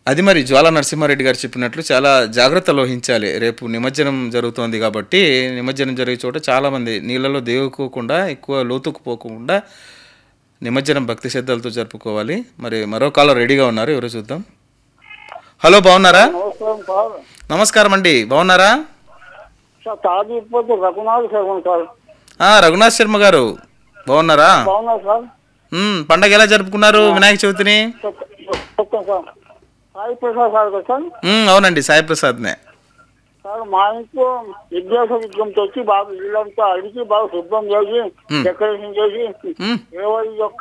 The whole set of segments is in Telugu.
అది మరి జ్వాల నరసింహారెడ్డి గారు చెప్పినట్లు చాలా జాగ్రత్తలు వహించాలి రేపు నిమజ్జనం జరుగుతోంది కాబట్టి నిమజ్జనం జరిగే చోట చాలామంది నీళ్ళలో దేవుకోకుండా ఎక్కువ లోతుకు పోకుండా నిమజ్జనం భక్తి శ్రద్ధలతో జరుపుకోవాలి మరి మరో కాలం రెడీగా ఉన్నారు ఎవరో చూద్దాం హలో బాగున్నారా నమస్కారం సార్ నమస్కారం అండి బాగున్నారా సార్ తాగిపోతే రఘునాథ్ శర్మ సార్ ఆ, రఘునాథ్ శర్మ గారు బాగున్నారా బాగున్నారు సార్ మ్, పండగ ఎలా జరుపుకున్నారు వినాయక చవితిని చెప్తాను సార్ సాయి ప్రసాద్ సార్ కదా సార్ మ్, అవునండి సాయి ప్రసాద్నే సార్ మా ఇంట్లో విద్యాస విగ్రహం తెచ్చి బాగా ఇల్లంతా అడిగి బాగా శుభ్రం చేసి డెకరేషన్ చేసి మ్, ఇరవై యొక్క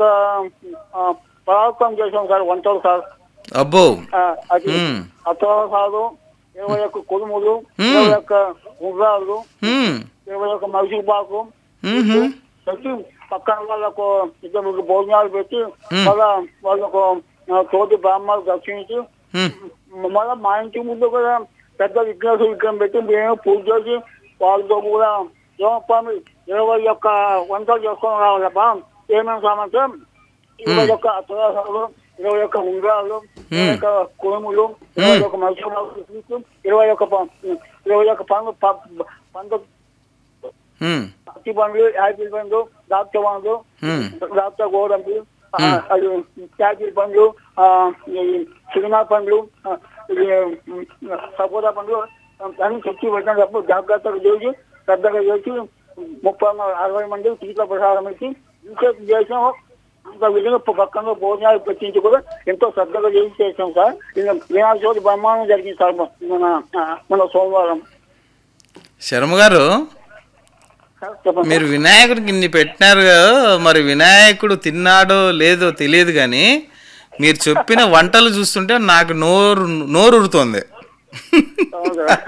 పరాక్రమం చేసాం సార్ వంటలు సార్ అబ్బో ఆ, అది మ్, అత్తవాసాలు ఇరవై యొక్క కుడుములు మ్. ఇరవై యొక్క ఉండ్రాలు మ్, ఇరవై యొక్క మైసూర్ పాకు మ్హూ. పెట్టి పక్కన వాళ్ళకు ఇద్దరు భోజనాలు పెట్టి మ్. మళ్ళా వాళ్ళకు ఆ, తోటి బ్రాహ్మణాలు దర్శించి మ్, మళ్ళా మా ఇంటి ముందు కూడా పెద్ద విగ్రహ విగ్రహం పెట్టి మేము పూజ చేసి వాళ్ళతో కూడా ఏమప్పా ఇరవై యొక్క వంటలు చేసుకొని రావాలప్ప ఏమేమి సామంటే ఇరవై యొక్క అత్తరాసాలు ఇరవై యొక్క ఉంగరాలు ఇరవై యొక్క కురుములు ఇరవై యొక్క మత్స్యమాలు ఇరవై యొక్క ప- ఇరవై యొక్క పండు ప- పండు మ్, అట్టి పండ్లు యాపిల్ పండ్లు ద్రాక్ష పండ్లు మ్, ద్రాక్ష గోడంబి అది యాపిల్ పండ్లు ఆ, ఈ సినిమా పండ్లు ఆ, ఇది ఉమ్, సపోటా పండ్లు అన్ని తెచ్చి పెట్టినప్పుడు జాగ్రత్తగా చేసి పెద్దగా చేసి ముప్పై మ- అరవై మంది టీకా ప్రసాదం ఇచ్చి ఇంకేం చేసాం అంత విధంగా పక్కన భోజనాలు పెట్టించి కూడా ఎంతో శ్రద్ధగా చేసి చేసాం సార్ ఇది వినాయక చవితి బ్రహ్మాండం జరిగింది సార్ మన ఆ, మన సోమవారం శర్మ గారు సార్ చెప్పండి మీరు వినాయకుడికి ఇన్ని పెట్టినారు కదా, మరి వినాయకుడు తిన్నాడో లేదో తెలియదు కానీ మీరు చెప్పిన వంటలు చూస్తుంటే నాకు నోరు నోరు ఉరుతోంది అవును సార్.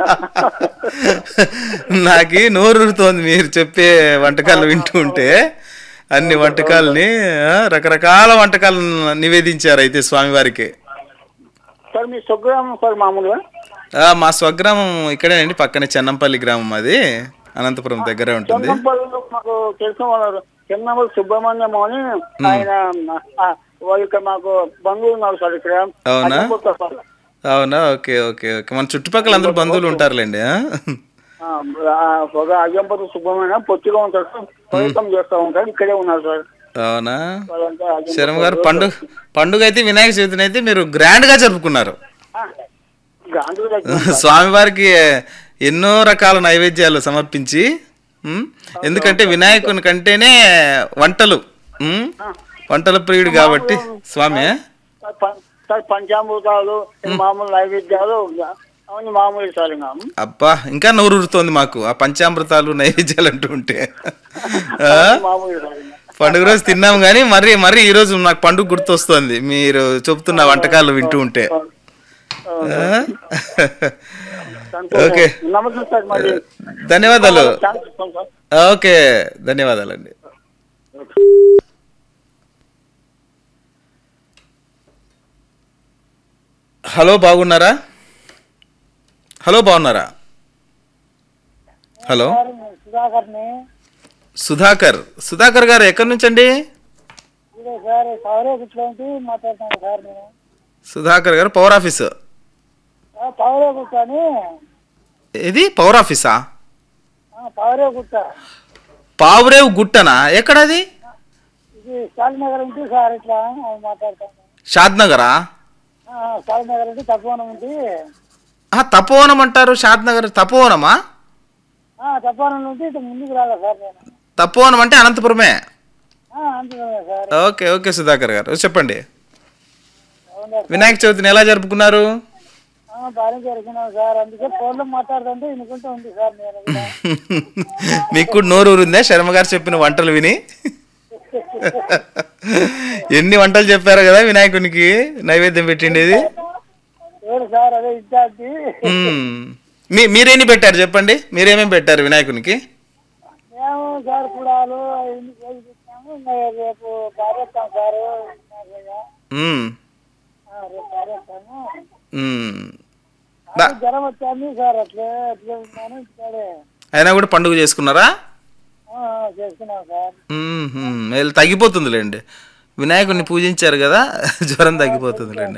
నాకు నోరు ఉరుతోంది మీరు చెప్పే వంటకాలు వింటూ ఉంటే అన్ని వంటకాలని ఆ, రకరకాల వంటకాలు నివేదించారు అయితే స్వామివారికి సార్ మీ స్వగ్రామం సార్ మామూలుగా ఆ, మా స్వగ్రామం ఇక్కడేనండి పక్కనే చెన్నంపల్లి గ్రామం అది అనంతపురం దగ్గర ఉంటుంది చెన్నంపల్లిలో మాకు తెలిసిన వాళ్ళు చెన్నపల్లి సుబ్రహ్మణ్యం అని ఆయన ఆ, వాళ్ళకి మాకు బంధువులు ఉన్నారు సార్ ఇక్కడ అవునా? అడ్డుకొత్త సార్. అవునా ఓకే ఓకే ఓకే మన చుట్టుపక్కల అందరూ బంధువులు ఉంటారులేండి ఆ? ఆ, ఆ, ఒక అయ్యంపతి సుబ్రహ్మణ్యం పొత్తిగా ఉంటారు సార్ ప్రయత్నం చేస్తూ ఉంటారు ఇక్కడే ఉన్నారు సార్ అవునా వాళ్ళంతా అయ్యంపతి శర్మ గారు పండుగ పండుగ అయితే వినాయక చవితిని అయితే మీరు గ్రాండ్ గా జరుపుకున్నారు ఆ, గాంధీ దగ్గర స్వామివారికి ఎన్నో రకాల నైవేద్యాలు సమర్పించి ఉమ్, ఎందుకంటే వినాయకుని కంటేనే వంటలు ఉమ్, వంటల ప్రియుడు కాబట్టి స్వామి సార్, ప- సార్ పంచామృతాలు మామూలు నైవేద్యాలు అవన్నీ మామూలు సార్ ఇంకా అబ్బా ఇంకా నోరూరుతోంది మాకు ఆ పంచామృతాలు నైవేద్యాలు అంటూ ఉంటే ఆ? మామూలు సార్ ఇంకా. పండుగ రోజు తిన్నాం కానీ మరీ మరీ ఈ రోజు నాకు పండుగ గుర్తొస్తుంది మీరు చెప్తున్న వంటకాలు వింటూ ఉంటే ఆ? సంతోషం. ఓకే. నమస్తే సార్ మరి ధన్యవాదాలు థాంక్స్ చెప్తాం సార్ ఓకే ధన్యవాదాలండి హలో బాగున్నారా హలో బాగున్నారా హలో సుధాకర్ని సుధాకర్ సుధాకర్ గారు ఎక్కడి నుంచి అండి ఇదే సార్ పవరే కూర్చోండి మాట్లాడుతున్నాను సార్ నేను సుధాకర్ గారు పవర్ ఆఫీస్ ఆ, పవరే కూర్చొని ఇది పవర్ ఆఫీసా ఆ, పవరే కూర్చో పావురేవు గుట్టనా ఎక్కడది ఇది శాలినగర్ ఉంది సార్ ఇట్లా అది మాట్లాడతాను షాద్ నగరా ఆ, శాలినగర్ ఉంది తక్కువ ఉంది ఆ, తపోవనం అంటారు షాద్ నగర్ తపోవనమా తక్కువ నుండి ఇటు ముందుకు రాలే సార్ నేను తపోవనం అంటే అనంతపురమే ఆ, అంతే సార్ ఓకే ఓకే సుధాకర్ గారు చెప్పండి అవునా వినాయక చవితిని ఎలా జరుపుకున్నారు ఆ, బాగానే జరిగినాం సార్ అందుకే ఫోన్లో మాట్లాడుతుంటే వినుకుంటూ ఉంది సార్ నేను కూడా మీకు కూడా నోరు ఊరిందా శర్మ గారు చెప్పిన వంటలు విని ఎన్ని వంటలు చెప్పారు కదా వినాయకునికి నైవేద్యం పెట్టిండేది ఏడు సార్ అదే ఇచ్చాది మ్మ్. మీ మీరేమి పెట్టారు చెప్పండి మీరేమేమి పెట్టారు వినాయకునికి మేము సార్ కుడాలు అవన్నీ చేసి పెట్టాము ఇంకా రేపు పారేస్తాం సార్ వినాయకుడిగా. మ్మ్. ఆ, రేపు పారేస్తాము మ్మ్. దా- జ్వరం వచ్చాము సార్ అట్లే అట్లే ఉన్నాను ఇక్కడే అయినా కూడా పండుగ చేసుకున్నారా ఆ, చేసుకున్నాం సార్ మ్మ్. తగ్గిపోతుందిలేండి వినాయకుడిని పూజించారు కదా జ్వరం తగ్గిపోతుందిలేండి